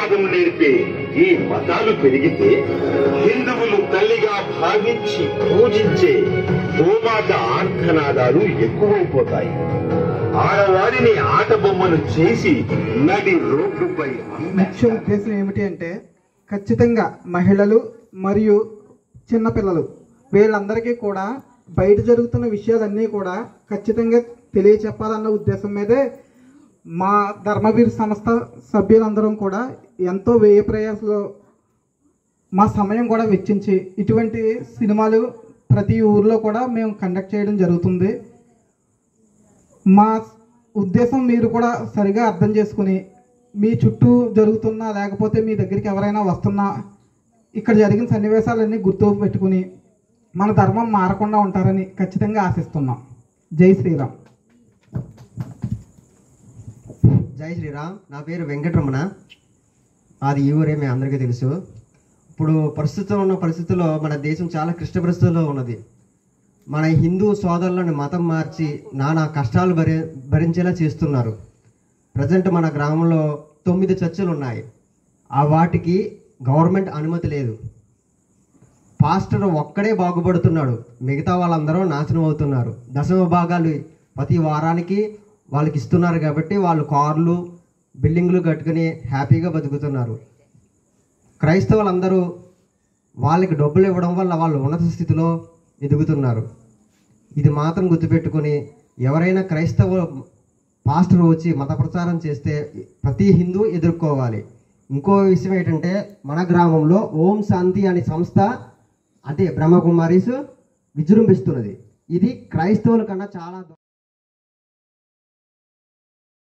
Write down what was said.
ఆశీర్వాదం నేర్పే ఈ మతాలు పెరిగితే హిందువులు తల్లిగా భావించి పూజించే గోమాత ఆర్ధనాదాలు ఎక్కువైపోతాయి ఆడవారిని ఆట బొమ్మను చేసి నడి రోడ్డుపై ముఖ్య ఉద్దేశం ఏమిటి అంటే ఖచ్చితంగా మహిళలు మరియు చిన్నపిల్లలు వీళ్ళందరికీ కూడా బయట జరుగుతున్న విషయాలన్నీ కూడా ఖచ్చితంగా తెలియచెప్పాలన్న ఉద్దేశం మీదే మా ధర్మవీర్ సంస్థ సభ్యులందరం కూడా ఎంతో వ్యయ ప్రయాసలో మా సమయం కూడా వెచ్చించి ఇటువంటి సినిమాలు ప్రతి ఊర్లో కూడా మేము కండక్ట్ చేయడం జరుగుతుంది మా ఉద్దేశం మీరు కూడా సరిగా అర్థం చేసుకుని మీ చుట్టూ జరుగుతున్నా లేకపోతే మీ దగ్గరికి ఎవరైనా వస్తున్నా ఇక్కడ జరిగిన సన్నివేశాలన్నీ గుర్తు పెట్టుకుని మన ధర్మం మారకుండా ఉంటారని ఖచ్చితంగా ఆశిస్తున్నాం జై శ్రీరామ్ జై శ్రీరామ్ నా పేరు వెంకటరమణ అది ఈ ఊరే మీ అందరికీ తెలుసు ఇప్పుడు ప్రస్తుతం ఉన్న పరిస్థితుల్లో మన దేశం చాలా క్లిష్ట పరిస్థితుల్లో ఉన్నది మన హిందూ సోదరులను మతం మార్చి నానా కష్టాలు భరి భరించేలా చేస్తున్నారు ప్రజెంట్ మన గ్రామంలో తొమ్మిది చర్చలు ఉన్నాయి ఆ వాటికి గవర్నమెంట్ అనుమతి లేదు పాస్టర్ ఒక్కడే బాగుపడుతున్నాడు మిగతా వాళ్ళందరూ నాశనం అవుతున్నారు దశమ భాగాలు ప్రతి వారానికి వాళ్ళకి ఇస్తున్నారు కాబట్టి వాళ్ళు కార్లు బిల్డింగ్లు కట్టుకుని హ్యాపీగా బతుకుతున్నారు క్రైస్తవులందరూ వాళ్ళకి డబ్బులు ఇవ్వడం వల్ల వాళ్ళు ఉన్నత స్థితిలో ఎదుగుతున్నారు ఇది మాత్రం గుర్తుపెట్టుకొని ఎవరైనా క్రైస్తవ పాస్టర్ వచ్చి మత ప్రచారం చేస్తే ప్రతి హిందూ ఎదుర్కోవాలి ఇంకో విషయం ఏంటంటే మన గ్రామంలో ఓం శాంతి అనే సంస్థ అంటే బ్రహ్మకుమారీస్ విజృంభిస్తున్నది ఇది క్రైస్తవుల కన్నా చాలా